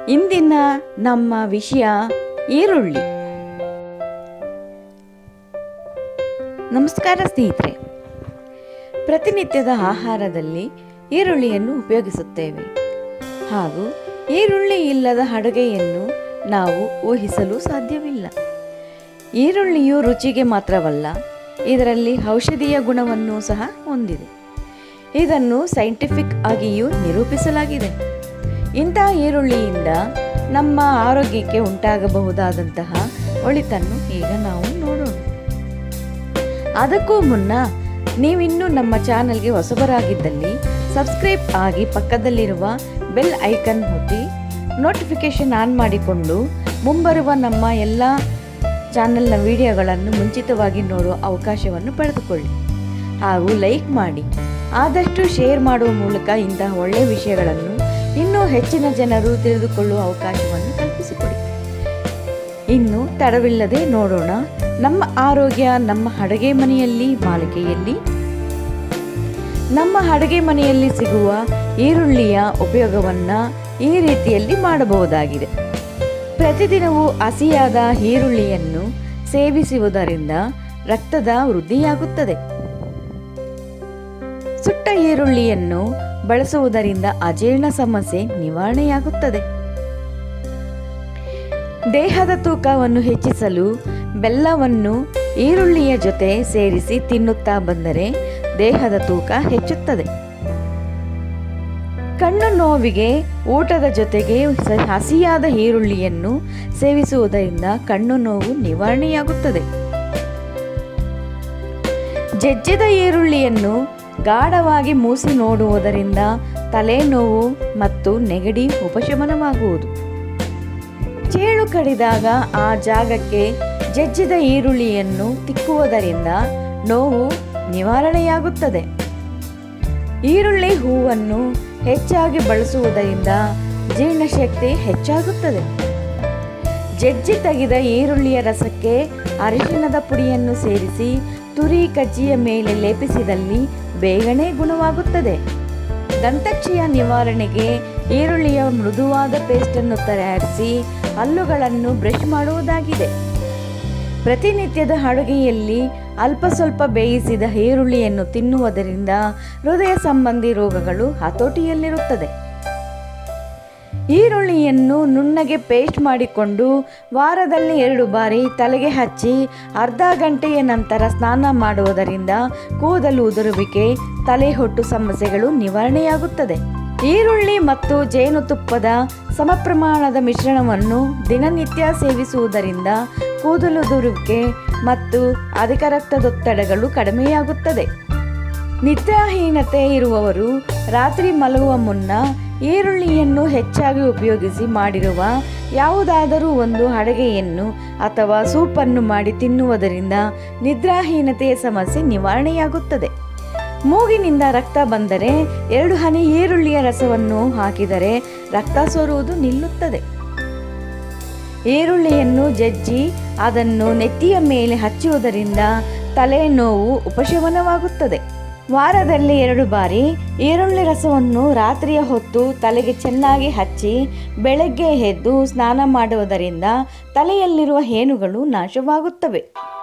ಇಂದಿನ ನಮ್ಮ ವಿಷಯ ಈರುಳ್ಳಿ ನಮಸ್ಕಾರ ಸ್ನೇಹಿತರೆ ಪ್ರತಿನಿತ್ಯದ ಆಹಾರದಲ್ಲಿ ಈರುಳ್ಳಿಯನ್ನು ಉಪಯೋಗಿಸುತ್ತೇವೆ ಹಾಗೂ ಈರುಳ್ಳಿ ಇಲ್ಲದ ಅಡುಗೆಯನ್ನು ನಾವು ಊಹಿಸಲು ಸಾಧ್ಯವಿಲ್ಲ ಈರುಳ್ಳಿಯು ರುಚಿಗೆ ಮಾತ್ರವಲ್ಲ ಇದರಲ್ಲಿ ಔಷಧೀಯ ಗುಣವನ್ನು ಸಹ ಹೊಂದಿದೆ ಇದನ್ನು ಸೈಂಟಿಫಿಕ್ ಆಗಿಯೂ ನಿರೂಪಿಸಲಾಗಿದೆ ಇಂತಹ ಈರುಳ್ಳಿಯಿಂದ ನಮ್ಮ ಆರೋಗ್ಯಕ್ಕೆ ಉಂಟಾಗಬಹುದಾದಂತಹ ಒಳಿತನ್ನು ಈಗ ನಾವು ನೋಡೋಣ ಅದಕ್ಕೂ ಮುನ್ನ ನೀವಿನ್ನೂ ನಮ್ಮ ಚಾನಲ್ಗೆ ಹೊಸಬರಾಗಿದ್ದಲ್ಲಿ ಸಬ್ಸ್ಕ್ರೈಬ್ ಆಗಿ ಪಕ್ಕದಲ್ಲಿರುವ ಬೆಲ್ ಐಕನ್ ಒತ್ತಿ ನೋಟಿಫಿಕೇಷನ್ ಆನ್ ಮಾಡಿಕೊಂಡು ಮುಂಬರುವ ನಮ್ಮ ಎಲ್ಲ ಚಾನೆಲ್ನ ವಿಡಿಯೋಗಳನ್ನು ಮುಂಚಿತವಾಗಿ ನೋಡುವ ಅವಕಾಶವನ್ನು ಪಡೆದುಕೊಳ್ಳಿ ಹಾಗೂ ಲೈಕ್ ಮಾಡಿ ಆದಷ್ಟು ಶೇರ್ ಮಾಡುವ ಮೂಲಕ ಇಂತಹ ಒಳ್ಳೆಯ ವಿಷಯಗಳನ್ನು ಇನ್ನೂ ಹೆಚ್ಚಿನ ಜನರು ತಿಳಿದುಕೊಳ್ಳುವ ಅವಕಾಶವನ್ನು ಕಲ್ಪಿಸಿಕೊಡಿ ಇನ್ನು ತಡವಿಲ್ಲದೆ ನೋಡೋಣ ನಮ್ಮ ಆರೋಗ್ಯ ನಮ್ಮ ಅಡುಗೆ ಮನೆಯಲ್ಲಿ ಮಾಲಿಕೆಯಲ್ಲಿ ನಮ್ಮ ಅಡುಗೆ ಮನೆಯಲ್ಲಿ ಸಿಗುವ ಈರುಳ್ಳಿಯ ಉಪಯೋಗವನ್ನು ಈ ರೀತಿಯಲ್ಲಿ ಮಾಡಬಹುದಾಗಿದೆ ಪ್ರತಿದಿನವೂ ಹಸಿಯಾದ ಈರುಳ್ಳಿಯನ್ನು ಸೇವಿಸುವುದರಿಂದ ರಕ್ತದ ವೃದ್ಧಿಯಾಗುತ್ತದೆ ಸುಟ್ಟ ಈರುಳ್ಳಿಯನ್ನು ಬಳಸುವುದರಿಂದ ಅಜೀರ್ಣ ಸಮಸ್ಯೆ ನಿವಾರಣೆಯಾಗುತ್ತದೆ ದೇಹದ ತೂಕವನ್ನು ಹೆಚ್ಚಿಸಲು ಬೆಲ್ಲವನ್ನು ಈರುಳ್ಳಿಯ ಜೊತೆ ಸೇರಿಸಿ ತಿನ್ನುತ್ತಾ ಬಂದರೆ ದೇಹದ ತೂಕ ಹೆಚ್ಚುತ್ತದೆ ಕಣ್ಣು ನೋವಿಗೆ ಊಟದ ಜೊತೆಗೆ ಸ- ಹಸಿಯಾದ ಈರುಳ್ಳಿಯನ್ನು ಸೇವಿಸುವುದರಿಂದ ಕಣ್ಣು ನೋವು ನಿವಾರಣೆಯಾಗುತ್ತದೆ ಜಜ್ಜಿದ ಈರುಳ್ಳಿಯನ್ನು ಗಾಢವಾಗಿ ಮೂಸಿ ನೋಡುವುದರಿಂದ ತಲೆನೋವು ಮತ್ತು ನೆಗಡಿ ಉಪಶಮನವಾಗುವುದು ಚೇಳು ಕಡಿದಾಗ ಆ ಜಾಗಕ್ಕೆ ಜಜ್ಜಿದ ಈರುಳ್ಳಿಯನ್ನು ತಿಕ್ಕುವುದರಿಂದ ನೋವು ನಿವಾರಣೆಯಾಗುತ್ತದೆ ಈರುಳ್ಳಿ ಹೂವನ್ನು ಹೆಚ್ಚಾಗಿ ಬಳಸುವುದರಿಂದ ಜೀರ್ಣಶಕ್ತಿ ಹೆಚ್ಚಾಗುತ್ತದೆ ಜಜ್ಜಿ ತೆಗೆದ ಈರುಳ್ಳಿಯ ರಸಕ್ಕೆ ಅರಿಶಿಣದ ಪುಡಿಯನ್ನು ಸೇರಿಸಿ ತುರಿ ಕಜ್ಜಿಯ ಮೇಲೆ ಲೇಪಿಸಿದಲ್ಲಿ ಬೇಗನೆ ಗುಣವಾಗುತ್ತದೆ ದಂತಕ್ಷಯ ನಿವಾರಣೆಗೆ ಈರುಳ್ಳಿಯ ಮೃದುವಾದ ಪೇಸ್ಟನ್ನು ತಯಾರಿಸಿ ಹಲ್ಲುಗಳನ್ನು ಬ್ರಷ್ ಮಾಡುವುದಾಗಿದೆ ಪ್ರತಿನಿತ್ಯದ ಅಡುಗೆಯಲ್ಲಿ ಅಲ್ಪ ಸ್ವಲ್ಪ ಬೇಯಿಸಿದ ಈರುಳ್ಳಿಯನ್ನು ತಿನ್ನುವುದರಿಂದ ಹೃದಯ ಸಂಬಂಧಿ ರೋಗಗಳು ಹತೋಟಿಯಲ್ಲಿರುತ್ತದೆ ಈರುಳ್ಳಿಯನ್ನು ನುಣ್ಣಗೆ ಪೇಸ್ಟ್ ಮಾಡಿಕೊಂಡು ವಾರದಲ್ಲಿ ಎರಡು ಬಾರಿ ತಲೆಗೆ ಹಚ್ಚಿ ಅರ್ಧ ಗಂಟೆಯ ನಂತರ ಸ್ನಾನ ಮಾಡುವುದರಿಂದ ಕೂದಲು ಉದುರುವಿಕೆ ತಲೆ ಹೊಟ್ಟು ಸಮಸ್ಯೆಗಳು ನಿವಾರಣೆಯಾಗುತ್ತದೆ ಈರುಳ್ಳಿ ಮತ್ತು ಜೇನುತುಪ್ಪದ ಸಮ ಪ್ರಮಾಣದ ಮಿಶ್ರಣವನ್ನು ದಿನನಿತ್ಯ ಸೇವಿಸುವುದರಿಂದ ಕೂದಲುದುರುವಿಕೆ ಮತ್ತು ಅಧಿಕ ರಕ್ತದೊತ್ತಡಗಳು ಕಡಿಮೆಯಾಗುತ್ತದೆ ನಿದ್ರಾಹೀನತೆ ಇರುವವರು ರಾತ್ರಿ ಮಲಗುವ ಮುನ್ನ ಈರುಳ್ಳಿಯನ್ನು ಹೆಚ್ಚಾಗಿ ಉಪಯೋಗಿಸಿ ಮಾಡಿರುವ ಯಾವುದಾದರೂ ಒಂದು ಅಡುಗೆಯನ್ನು ಅಥವಾ ಸೂಪನ್ನು ಮಾಡಿ ತಿನ್ನುವುದರಿಂದ ನಿದ್ರಾಹೀನತೆಯ ಸಮಸ್ಯೆ ನಿವಾರಣೆಯಾಗುತ್ತದೆ ಮೂಗಿನಿಂದ ರಕ್ತ ಬಂದರೆ ಎರಡು ಹನಿ ಈರುಳ್ಳಿಯ ರಸವನ್ನು ಹಾಕಿದರೆ ರಕ್ತ ಸೋರುವುದು ನಿಲ್ಲುತ್ತದೆ ಈರುಳ್ಳಿಯನ್ನು ಜಜ್ಜಿ ಅದನ್ನು ನೆತ್ತಿಯ ಮೇಲೆ ಹಚ್ಚುವುದರಿಂದ ತಲೆನೋವು ಉಪಶಮನವಾಗುತ್ತದೆ ವಾರದಲ್ಲಿ ಎರಡು ಬಾರಿ ಈರುಳ್ಳಿ ರಸವನ್ನು ರಾತ್ರಿಯ ಹೊತ್ತು ತಲೆಗೆ ಚೆನ್ನಾಗಿ ಹಚ್ಚಿ ಬೆಳಗ್ಗೆ ಎದ್ದು ಸ್ನಾನ ಮಾಡುವುದರಿಂದ ತಲೆಯಲ್ಲಿರುವ ಹೇನುಗಳು ನಾಶವಾಗುತ್ತವೆ